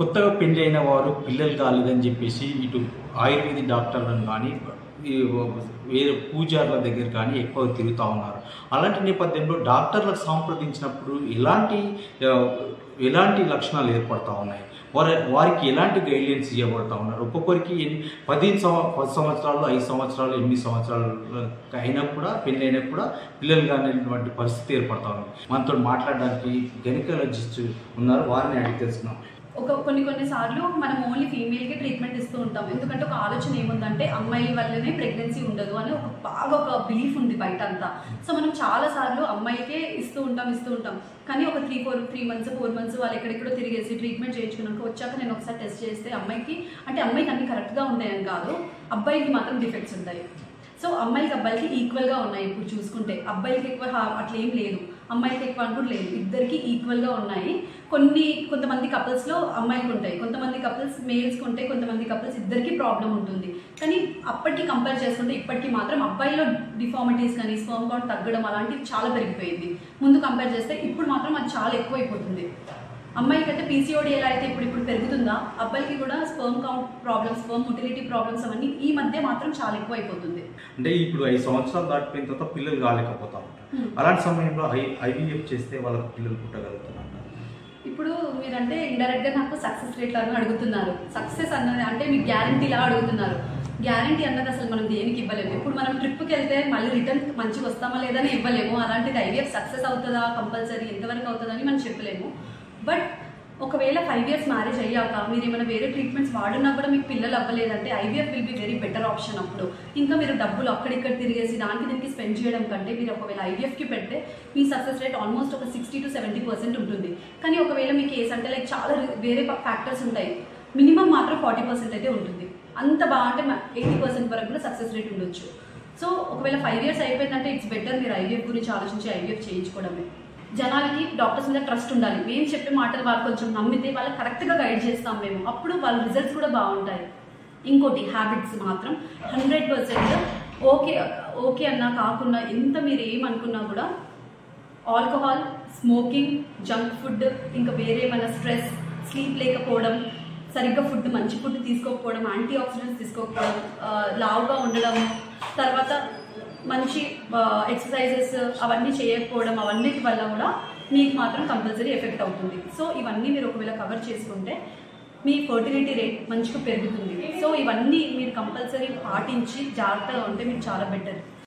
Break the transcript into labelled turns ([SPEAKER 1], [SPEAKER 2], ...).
[SPEAKER 1] కొత్తగా పెళ్లి అయిన వారు పిల్లలు కాలేదని చెప్పేసి ఇటు ఆయుర్వేదిక్ డాక్టర్లను కానీ ఈ వేరే పూజారుల దగ్గర కానీ ఎక్కువ తిరుగుతూ ఉన్నారు అలాంటి నేపథ్యంలో డాక్టర్లకు సంప్రదించినప్పుడు ఎలాంటి ఆ, ఎలాంటి లక్షణాలు ఏర్పడతా ఉన్నాయి వారి వారికి ఎలాంటి గైడ్లైన్స్ ఇవ్వబడతా ఉన్నారు ఒక్కొక్కరికి ఎన్ని పదిహేను సంవ పది సంవత్సరాలు ఐదు సంవత్సరాలు ఎనిమిది సంవత్సరాలు అయినా కూడా పెళ్ళి అయినా కూడా పిల్లలు కానిటువంటి పరిస్థితి ఏర్పడతా ఉంది మనతో మాట్లాడడానికి గెనికాలజిస్ట్ ఉన్నారు వారిని అడిగి తెలుసుకున్నాం
[SPEAKER 2] ఒక కొన్ని కొన్ని సార్లు మనం ఓన్లీ ఫీమేల్కి ట్రీట్మెంట్ ఇస్తూ ఉంటాం ఎందుకంటే ఒక ఆలోచన ఏముందంటే అమ్మాయిల వల్లనే ప్రెగ్నెన్సీ ఉండదు అని ఒక బాగా ఒక బిలీఫ్ ఉంది బయట అంతా సో మనం చాలా సార్లు అమ్మాయిలకే ఇస్తూ ఉంటాం ఇస్తూ ఉంటాం కానీ ఒక three four three months four months వాళ్ళు ఎక్కడెక్కడో తిరిగేసి ట్రీట్మెంట్ చేయించుకున్నాక వచ్చాక నేను ఒకసారి టెస్ట్ చేస్తే అమ్మాయికి అంటే అమ్మాయికి అన్ని కరెక్ట్గా ఉంటాయని కాదు అబ్బాయికి మాత్రం డిఫెక్ట్స్ ఉంటాయి సో అమ్మాయికి అబ్బాయికి ఈక్వల్గా ఉన్నాయి ఇప్పుడు చూసుకుంటే అబ్బాయికి ఎక్కువ హా- అట్లా ఏం లేదు అమ్మాయికి ఎక్కువ అంటూ లేదు ఇద్దరికి ఈక్వల్గా ఉన్నాయి కొన్ని కొంతమంది కపుల్స్లో అమ్మాయిలకు ఉంటాయి కొంతమంది కపుల్స్ మేల్స్కి ఉంటాయి కొంతమంది కపుల్స్ ఇద్దరికి ప్రాబ్లం ఉంటుంది కానీ అప్పటికి కంపేర్ చేసుకుంటే ఇప్పటికి మాత్రం అబ్బాయిలో డిఫార్మిటీస్ కానీ స్పర్మ్ కౌంట్ తగ్గడం అలాంటివి చాలా పెరిగిపోయింది ముందు కంపేర్ చేస్తే ఇప్పుడు మాత్రం అది చాలా ఎక్కువైపోతుంది అమ్మాయిలకి అయితే పీసీఓడి ఎలా అయితే ఇప్పుడు ఇప్పుడు పెరుగుతుందా అబ్బాయిలకి కూడా sperm count problems sperm motility problems అవన్నీ ఈ మధ్య మాత్రం చాలా ఎక్కువ అయిపోతుంది
[SPEAKER 1] అంటే ఇప్పుడు ఐదు సంవత్సరాలు దాటిపోయిన తర్వాత పిల్లలు కాలేకపోతా ఉంటారు
[SPEAKER 2] Hmm.
[SPEAKER 1] అలాంటి సమయంలో ఐ ఐవీఎఫ్ చేస్తే వాళ్ళకి పిల్లలు పుట్టగలుగుతున్నారు
[SPEAKER 2] ఇప్పుడు మీరంటే ఇండైరెక్ట్ గా నాకు సక్సెస్ రేట్ అని అడుగుతున్నారు సక్సెస్ అన్నది అంటే మీకు గ్యారంటీ లా అడుగుతున్నారు గ్యారంటీ అన్నది అసలు మనం దేనికి ఇవ్వలేము ఇప్పుడు మనం ట్రిప్కి వెళ్తే మళ్ళీ రిటర్న్ మంచిగా వస్తామా లేదని ఇవ్వలేము అలాంటిది ఐవీఎఫ్ సక్సెస్ అవుతుందా కంపల్సరీ ఎంతవరకు అవుతుందని మనం చెప్పలేము బట్ ఒకవేళ ఫైవ్ ఇయర్స్ మ్యారేజ్ అయ్యాక మీరు ఏమైనా వేరే ట్రీట్మెంట్స్ వాడినా కూడా మీకు పిల్లలు అవ్వలేదంటే IVF will be very better option అప్పుడు ఇంకా మీరు డబ్బులు అక్కడిక్కడ తిరిగేసి దానికి దీనికి స్పెండ్ చేయడం కంటే మీరు ఒకవేళ ఐవీఎఫ్కి పెడితే మీ సక్సెస్ రేట్ ఆల్మోస్ట్ ఒక సిక్స్టీ టు సెవెంటీ పర్సెంట్ ఉంటుంది కానీ ఒకవేళ మీ కేసు అంటే లైక్ చాలా వేరే ఫ్యాక్టర్స్ ఉంటాయి మినిమం మాత్రం ఫార్టీ పర్సెంట్ అయితే ఉంటుంది అంత బాగుంటే ఎయిటీ పర్సెంట్ వరకు కూడా సక్సెస్ రేట్ ఉండొచ్చు సో ఒకవేళ ఫైవ్ ఇయర్స్ అయిపోయిందంటే ఇట్స్ బెటర్ మీరు ఐవీఎఫ్ గురించి ఆలోచించి ఐవీఎఫ్ చేయించుకోవడమే జనాలకి డాక్టర్స్ మీద ట్రస్ట్ ఉండాలి మేము చెప్పే మాటలు వాళ్ళు కొంచెం నమ్మితే వాళ్ళకి కరెక్ట్గా గైడ్ చేస్తాం మేము అప్పుడు వాళ్ళ రిజల్ట్స్ కూడా బాగుంటాయి ఇంకోటి హ్యాబిట్స్ మాత్రం హండ్రెడ్ పర్సెంట్ ఓకే ఓకే అన్నా కాకుండా ఎంత మీరు ఏమనుకున్నా కూడా ఆల్కహాల్ స్మోకింగ్ జంక్ ఫుడ్ ఇంకా వేరే ఏమైనా స్ట్రెస్ స్లీప్ లేకపోవడం సరిగ్గా ఫుడ్ మంచి ఫుడ్ తీసుకోకపోవడం యాంటీ ఆక్సిడెంట్స్ తీసుకోకపోవడం ఆ, లావుగా ఉండడం తర్వాత మంచి ఎక్సర్సైజెస్ అవన్నీ చేయకపోవడం అవన్నిటి వల్ల కూడా మీకు మాత్రం కంపల్సరీ ఎఫెక్ట్ అవుతుంది సో ఇవన్నీ మీరు ఒకవేళ కవర్ చేసుకుంటే మీ ఫర్టిలిటీ రేట్ మంచిగా పెరుగుతుంది సో ఇవన్నీ మీరు కంపల్సరీ పాటించి జాగ్రత్తగా ఉంటే మీకు చాలా బెటర్